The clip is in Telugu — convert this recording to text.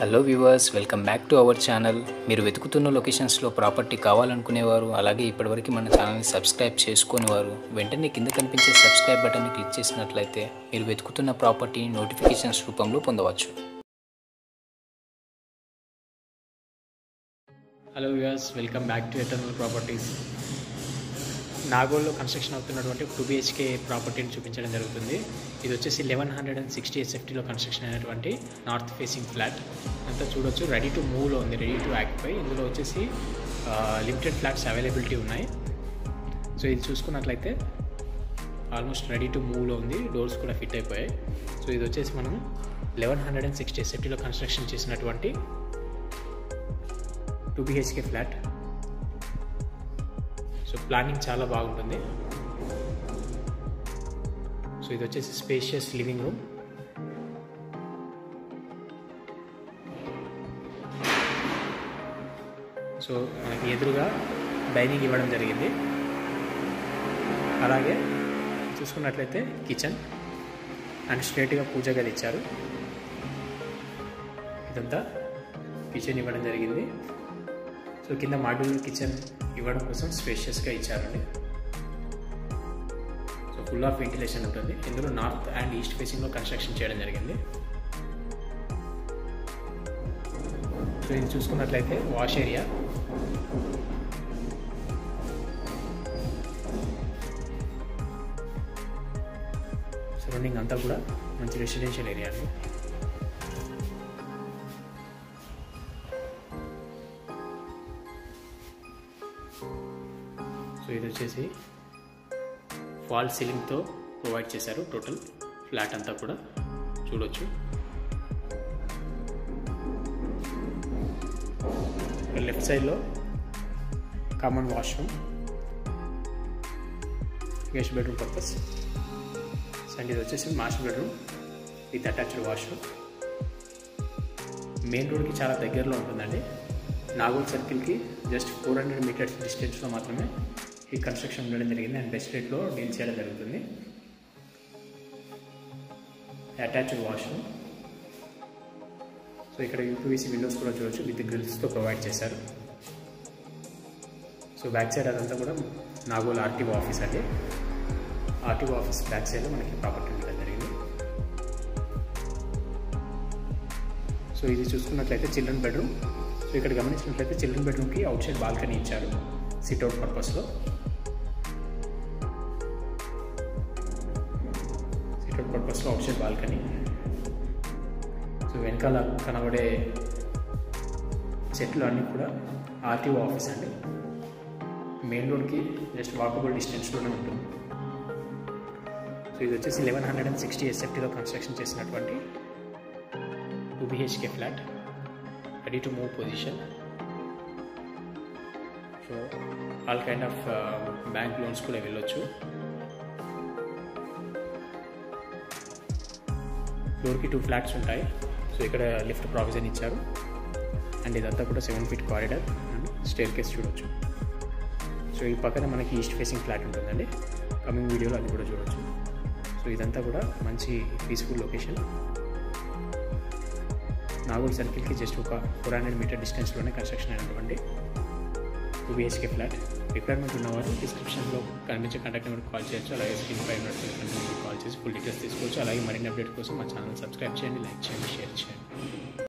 hello viewers welcome back to our channel మీరు వెతుకుతున్న లొకేషన్స్లో ప్రాపర్టీ కావాలనుకునేవారు అలాగే ఇప్పటివరకు మన ఛానల్ని సబ్స్క్రైబ్ చేసుకునేవారు వెంటనే కింద కనిపించే సబ్స్క్రైబ్ బటన్ని క్లిక్ చేసినట్లయితే మీరు వెతుకుతున్న ప్రాపర్టీ నోటిఫికేషన్స్ రూపంలో పొందవచ్చు hello viewers welcome back to Eternal Properties నాగోల్లో కన్స్ట్రక్షన్ అవుతున్నటువంటి టూ బిహెచ్కే ప్రాపర్టీని చూపించడం జరుగుతుంది ఇది వచ్చేసి లెవెన్ హండ్రెడ్ అండ్ సిక్స్టీ ఎస్ఎఫ్టీలో కన్స్ట్రక్షన్ అయినటువంటి నార్త్ ఫేసింగ్ ఫ్లాట్ అంతా చూడొచ్చు రెడీ టు మూవ్లో ఉంది రెడీ టు యాక్టిఫై ఇందులో వచ్చేసి లిమిటెడ్ ఫ్లాట్స్ అవైలబిలిటీ ఉన్నాయి సో ఇది చూసుకున్నట్లయితే ఆల్మోస్ట్ రెడీ టు మూవ్లో ఉంది డోర్స్ కూడా ఫిట్ అయిపోయాయి సో ఇది వచ్చేసి మనం లెవెన్ హండ్రెడ్ అండ్ సిక్స్టీ ఎస్ఎఫ్టీలో కన్స్ట్రక్షన్ చేసినటువంటి two BHK flat so planning చాలా బాగుంటుంది సో ఇది వచ్చేసి స్పేషియస్ లివింగ్ రూమ్ సో మనకి ఎదురుగా డైనింగ్ ఇవ్వడం జరిగింది అలాగే చూసుకున్నట్లయితే కిచెన్ అండ్ స్ట్రేట్గా పూజ గది ఇచ్చారు ఇదంతా కిచెన్ ఇవ్వడం జరిగింది సో కింద మాడ్యూల్ కిచెన్ ఇవ్వడం కోసం స్పేషియస్గా ఇచ్చారండి సో ఫుల్ ఆఫ్ వెంటిలేషన్ ఉంటుంది ఇందులో నార్త్ అండ్ ఈస్ట్ ఫేసింగ్లో కన్స్ట్రక్షన్ చేయడం జరిగింది సో ఇది చూసుకున్నట్లయితే వాష్ ఏరియా సరౌండింగ్ అంతా కూడా మంచి రెసిడెన్షియల్ ఏరియా అండి సో ఇది వచ్చేసి ఫాల్ సీలింగ్తో ప్రొవైడ్ చేశారు టోటల్ ఫ్లాట్ అంతా కూడా చూడొచ్చు లెఫ్ట్ సైడ్లో common washroom guest bedroom purpose and ఇది వచ్చేసి master bedroom with attached washroom main రోడ్కి చాలా దగ్గరలో ఉంటుందండి నాగోల్ సర్కిల్కి జస్ట్ ఫోర్ హండ్రెడ్ మీటర్స్ డిస్టెన్స్లో మాత్రమే ఈ కన్స్ట్రక్షన్ ఉండడం జరిగింది అండ్ బెస్ట్ రేట్లో డీల్ చేయడం జరుగుతుంది అటాచ్డ్ వాష్రూమ్ సో ఇక్కడ యూపీవీసీ విండోస్ కూడా చూడొచ్చు విత్ గ్రిల్స్తో ప్రొవైడ్ చేశారు సో బ్యాక్ సైడ్ అదంతా కూడా నాగోల్ ఆర్టీఓ ఆఫీస్ అండి ఆర్టీఓ ఆఫీస్ బ్యాక్ సైడ్ మనకి ప్రాపర్టీ ఉండడం జరిగింది సో ఇది చూసుకున్నట్లయితే చిల్డ్రన్ బెడ్రూమ్ సో ఇక్కడ గమనించినట్లయితే చిల్డ్రన్ బెడ్రూమ్కి అవుట్ సైడ్ బాల్కనీ ఇచ్చారు సిట్అవుట్ పర్పస్లో సిట్అవుట్ పర్పస్లో అవుట్ సైడ్ బాల్కనీ సో వెనకాల కనబడే చెట్లు అన్నీ కూడా ఆర్టీఓ ఆఫీస్ అండి మెయిన్ రోడ్కి జస్ట్ వాకబుల్ డిస్టెన్స్లోనే ఉంటుంది సో ఇది వచ్చేసి లెవెన్ హండ్రెడ్ అండ్ సిక్స్టీ ఎస్ఎఫ్టీలో కన్స్ట్రక్షన్ చేసినటువంటి two BHK flat ready to move position so all kind of bank loans కూడా వెళ్ళొచ్చు ఫ్లోర్కి టూ ఫ్లాట్స్ ఉంటాయి సో ఇక్కడ లిఫ్ట్ ప్రావిజన్ ఇచ్చారు అండ్ ఇదంతా కూడా seven feet corridor and staircase చూడొచ్చు సో ఈ పక్కన మనకి ఈస్ట్ ఫేసింగ్ ఫ్లాట్ ఉంటుందండి కమింగ్ వీడియోలో అది కూడా చూడొచ్చు సో ఇదంతా కూడా మంచి పీస్ఫుల్ లొకేషన్ నాగోల్ సర్కిల్కి జస్ట్ ఒక ఫోర్ హండ్రెడ్ మీటర్ డిస్టెన్స్లోనే కన్స్ట్రక్షన్ అయినటువంటి టూ బిహెచ్కే ఫ్లాట్ రిక్వైర్మెంట్ ఉన్నవారు డిస్క్రిప్షన్లో కనిపించే కాంటాక్ట్ నెంబర్కి కాల్ చేయొచ్చు అలాగే స్క్రీన్ పై నెంబర్కి కాల్ చేసి ఫుల్ డీటెయిల్స్ తీసుకోవచ్చు అలాగే మరిన్ని అప్డేట్ కోసం మా ఛానల్ సబ్స్క్రైబ్ చేయండి లైక్ చేయండి షేర్ చేయండి